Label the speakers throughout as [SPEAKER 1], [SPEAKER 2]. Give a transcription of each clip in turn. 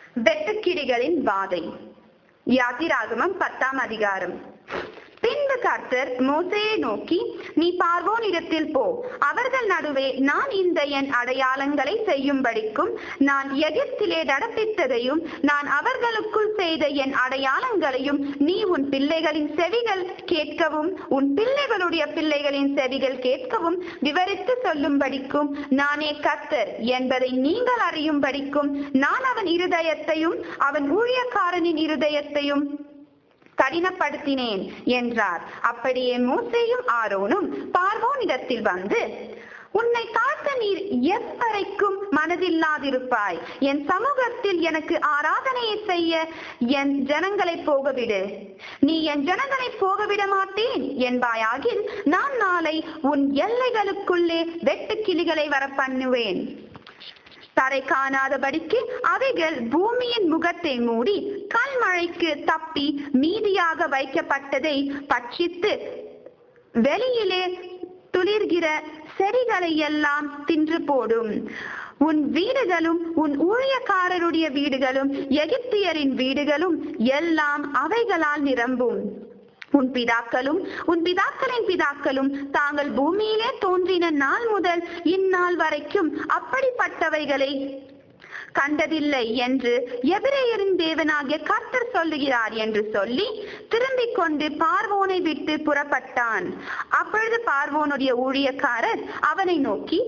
[SPEAKER 1] வெட்டுக்கிளிகளின் வாதை யாத்திராகமம் பத்தாம் அதிகாரம் பின்பு கர்த்தர் மோசையை நோக்கி நீ பார்வோன் இடத்தில் போ அவர்கள் நடுவே நான் இந்த என் அடையாளங்களை செய்யும்படிக்கும் நான் எகிப்திலே நடப்பித்ததையும் நான் அவர்களுக்குள் செய்த என் அடையாளங்களையும் நீ உன் பிள்ளைகளின் செவிகள் கேட்கவும் உன் பிள்ளைகளுடைய பிள்ளைகளின் செவிகள் கேட்கவும் விவரித்து சொல்லும்படிக்கும் நானே கர்த்தர் என்பதை நீங்கள் அறியும்படிக்கும் நான் அவன் இருதயத்தையும் அவன் ஊழியக்காரனின் இருதயத்தையும் கடினப்படுத்தினேன் என்றார் அப்படியே மோசேயும் ஆரோனும் பார்வோனிடத்தில் வந்து உன்னை தாழ்த்த நீர் எவ்வரைக்கும் மனதில்லாதிருப்பாய் என் சமூகத்தில் எனக்கு ஆராதனையை செய்ய என் ஜனங்களை போகவிடு நீ என் ஜனங்களை போகவிட மாட்டேன் என்பாயாகில் நான் நாளை உன் எல்லைகளுக்குள்ளே வெட்டுக்கிளிகளை வர பண்ணுவேன் தரை காணாதபடிக்கு அவைகள் பூமியின் முகத்தை மூடி கல்மழைக்கு தப்பி மீதியாக வைக்கப்பட்டதை பட்சித்து வெளியிலே துளிர்கிற செடிகளை எல்லாம் தின்று போடும் உன் வீடுகளும் உன் ஊழியக்காரருடைய வீடுகளும் எகிப்தியரின் வீடுகளும் எல்லாம் அவைகளால் நிரம்பும் உன் பிதாக்களும் உன் பிதாக்களின் பிதாக்களும் தாங்கள் பூமியிலே தோன்றின நாள் முதல் இந்நாள் வரைக்கும் அப்படிப்பட்டவைகளை கண்டதில்லை என்று எபிரேயரின் தேவனாகிய கர்த்தர் சொல்லுகிறார் என்று சொல்லி திரும்பிக் கொண்டு பார்வோனை விட்டு புறப்பட்டான் அப்பொழுது பார்வோனுடைய ஊழியக்காரர் அவனை நோக்கி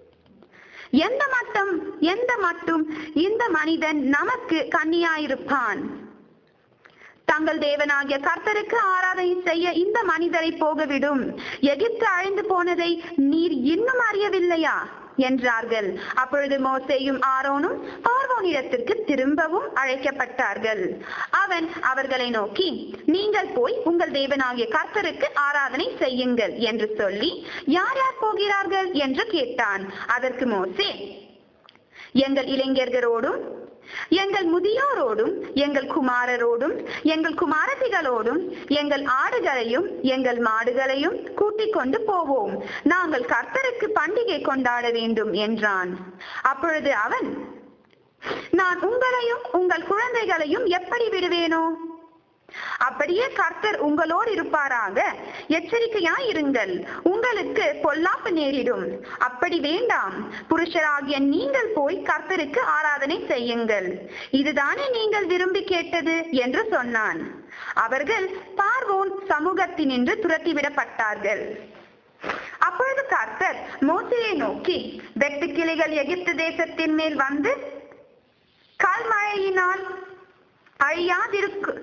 [SPEAKER 1] எந்த மட்டம் எந்த மட்டும் இந்த மனிதன் நமக்கு கன்னியாயிருப்பான் தங்கள் தேவனாகிய கர்த்தருக்கு ஆராதனை செய்ய இந்த மனிதரை போகவிடும் எகிப்து அழிந்து போனதை நீர் இன்னும் அறியவில்லையா என்றார்கள் அப்பொழுது மோசேயும் ஆரோனும் பார்வோனிடத்திற்கு திரும்பவும் அழைக்கப்பட்டார்கள் அவன் அவர்களை நோக்கி நீங்கள் போய் உங்கள் தேவனாகிய கர்த்தருக்கு ஆராதனை செய்யுங்கள் என்று சொல்லி யார் யார் போகிறார்கள் என்று கேட்டான் அதற்கு மோசே எங்கள் இளைஞர்களோடும் எங்கள் முதியோரோடும் எங்கள் குமாரரோடும் எங்கள் குமாரத்திகளோடும் எங்கள் ஆடுகளையும் எங்கள் மாடுகளையும் கூட்டிக் கொண்டு போவோம் நாங்கள் கர்த்தருக்கு பண்டிகை கொண்டாட வேண்டும் என்றான் அப்பொழுது அவன் நான் உங்களையும் உங்கள் குழந்தைகளையும் எப்படி விடுவேனோ அப்படியே கர்த்தர் உங்களோடு இருப்பாராக எச்சரிக்கையாய் இருங்கள் உங்களுக்கு பொல்லாப்பு நேரிடும் அப்படி வேண்டாம் புருஷராகிய நீங்கள் போய் கர்த்தருக்கு ஆராதனை செய்யுங்கள் இதுதானே நீங்கள் விரும்பி கேட்டது என்று சொன்னான் அவர்கள் பார்வோன் சமூகத்தினின்று துரத்திவிடப்பட்டார்கள் அப்பொழுது கர்த்தர் மோசையை நோக்கி வெட்டுக்கிளிகள் எகிப்து தேசத்தின் மேல் வந்து கால்மழையினால் அழியாதிருக்கு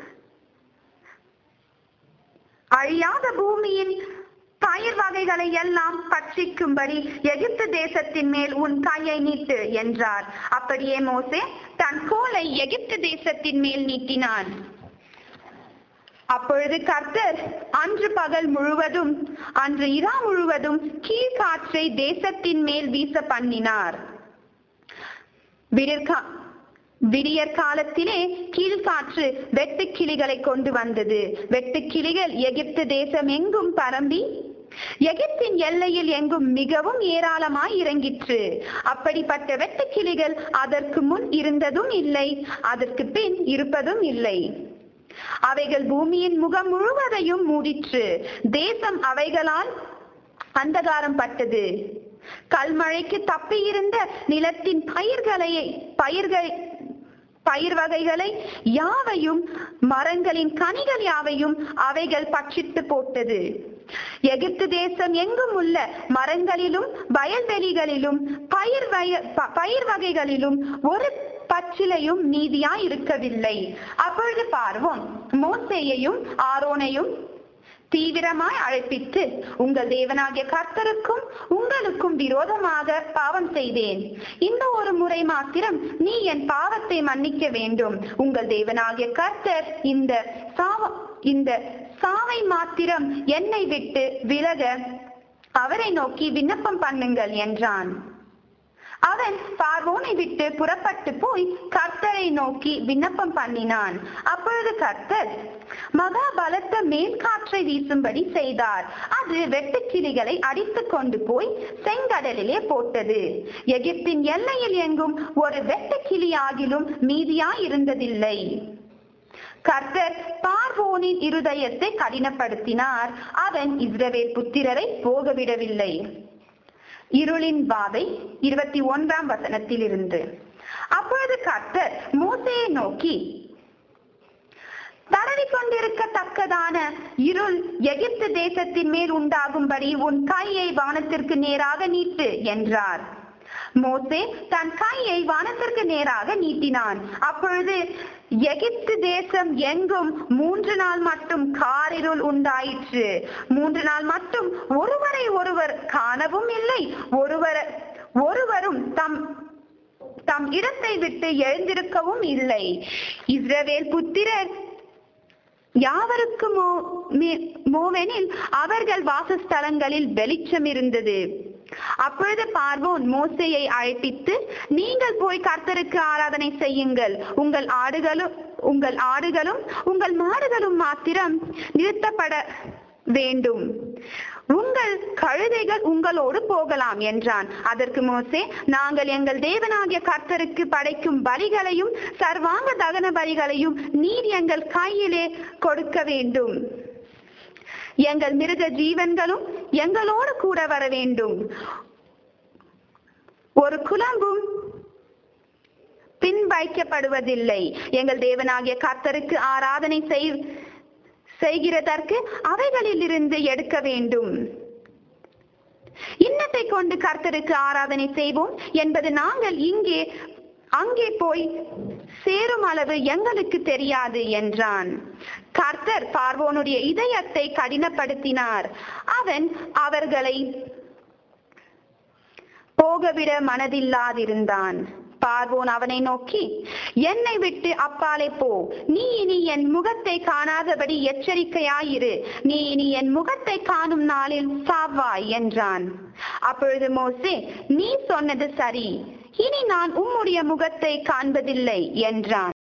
[SPEAKER 1] அழியாத பூமியின் பயிர் வகைகளை எல்லாம் பட்சிக்கும்படி எகிப்து தேசத்தின் மேல் உன் கையை நீட்டு என்றார் அப்படியே மோசே தன் கோலை எகிப்து தேசத்தின் மேல் நீட்டினான் அப்பொழுது கர்த்தர் அன்று பகல் முழுவதும் அன்று இரா முழுவதும் கீழ்காற்றை தேசத்தின் மேல் வீச பண்ணினார் விடிற்கா விடியற் காலத்திலே கீழ்காற்று வெட்டுக்கிளிகளை கொண்டு வந்தது வெட்டுக்கிளிகள் எகிப்து தேசம் எங்கும் பரம்பி எகிப்தின் எல்லையில் எங்கும் மிகவும் ஏராளமாய் இறங்கிற்று அப்படிப்பட்ட வெட்டுக்கிளிகள் அதற்கு முன் இருந்ததும் இல்லை அதற்கு பின் இருப்பதும் இல்லை அவைகள் பூமியின் முகம் முழுவதையும் மூடிற்று தேசம் அவைகளால் அந்தகாரம் பட்டது கல்மழைக்கு தப்பியிருந்த நிலத்தின் பயிர்களை பயிர்கள் பயிர் வகைகளை யாவையும் மரங்களின் கனிகள் யாவையும் அவைகள் பட்சித்து போட்டது எகிப்து தேசம் எங்கும் உள்ள மரங்களிலும் வயல்வெளிகளிலும் பயிர் வய ப- பயிர் வகைகளிலும் ஒரு பச்சிலையும் நீதியாய் இருக்கவில்லை அப்பொழுது பார்வோம் மோசேயையும் ஆரோனையும் தீவிரமாய் அழைப்பித்து உங்கள் தேவனாகிய கர்த்தருக்கும் உங்களுக்கும் விரோதமாக பாவம் செய்தேன் இந்த ஒரு முறை மாத்திரம் நீ என் பாவத்தை மன்னிக்க வேண்டும் உங்கள் தேவனாகிய கர்த்தர் இந்த சாவ இந்த சாவை மாத்திரம் என்னை விட்டு விலக அவரை நோக்கி விண்ணப்பம் பண்ணுங்கள் என்றான் அவன் பார்வோனை விட்டு புறப்பட்டு போய் கர்த்தரை நோக்கி விண்ணப்பம் பண்ணினான் அப்பொழுது கர்த்தர் மகா பலத்த மேற்காற்றை வீசும்படி செய்தார் அது வெட்டுக்கிளிகளை அடித்துக் கொண்டு போய் செங்கடலிலே போட்டது எகிப்தின் எல்லையில் எங்கும் ஒரு வெட்டுக்கிளியாகிலும் மீதியாயிருந்ததில்லை கர்த்தர் பார்வோனின் இருதயத்தை கடினப்படுத்தினார் அவன் இஸ்ரவேல் புத்திரரை போகவிடவில்லை இருளின் பாதை இருபத்தி ஒன்றாம் வசனத்தில் இருந்து அப்பொழுது கர்த்தர் மோசையை நோக்கி தடவி கொண்டிருக்கத்தக்கதான இருள் எகிப்து தேசத்தின் மேல் உண்டாகும்படி உன் கையை வானத்திற்கு நேராக நீட்டு என்றார் மோசே தன் கையை வானத்திற்கு நேராக நீட்டினான் அப்பொழுது எகிப்து தேசம் எங்கும் மூன்று நாள் மட்டும் காரிருள் உண்டாயிற்று மூன்று நாள் மட்டும் ஒருவரை ஒருவர் காணவும் இல்லை ஒருவர் ஒருவரும் தம் தம் இடத்தை விட்டு எழுந்திருக்கவும் இல்லை இஸ்ரவேல் புத்திரர் யாவருக்குமோ மோவெனில் அவர்கள் வாசஸ்தலங்களில் வெளிச்சம் இருந்தது அப்பொழுது பார்வோன் மோசையை அழைப்பித்து நீங்கள் போய் கர்த்தருக்கு ஆராதனை செய்யுங்கள் உங்கள் ஆடுகளும் உங்கள் ஆடுகளும் உங்கள் மாடுகளும் மாத்திரம் நிறுத்தப்பட வேண்டும் உங்கள் கழுதைகள் உங்களோடு போகலாம் என்றான் அதற்கு மோசே நாங்கள் எங்கள் தேவனாகிய கர்த்தருக்கு படைக்கும் பலிகளையும் சர்வாங்க தகன பலிகளையும் நீர் எங்கள் கையிலே கொடுக்க வேண்டும் எங்கள் மிருக ஜீவன்களும் எங்களோடு கூட வர வேண்டும் ஒரு குழம்பும் பின் வைக்கப்படுவதில்லை எங்கள் தேவனாகிய கர்த்தருக்கு ஆராதனை செய் செய்கிறதற்கு அவைகளில் இருந்து எடுக்க வேண்டும் இன்னத்தை கொண்டு கர்த்தருக்கு ஆராதனை செய்வோம் என்பது நாங்கள் இங்கே அங்கே போய் சேரும் அளவு எங்களுக்கு தெரியாது என்றான் கர்த்தர் பார்வோனுடைய இதயத்தை கடினப்படுத்தினார் அவன் அவர்களை போகவிட மனதில்லாதிருந்தான் பார்வோன் அவனை நோக்கி என்னை விட்டு அப்பாலே போ நீ இனி என் முகத்தை காணாதபடி எச்சரிக்கையாயிரு நீ இனி என் முகத்தை காணும் நாளில் சாவாய் என்றான் அப்பொழுது மோசே நீ சொன்னது சரி இனி நான் உம்முடைய முகத்தை காண்பதில்லை என்றான்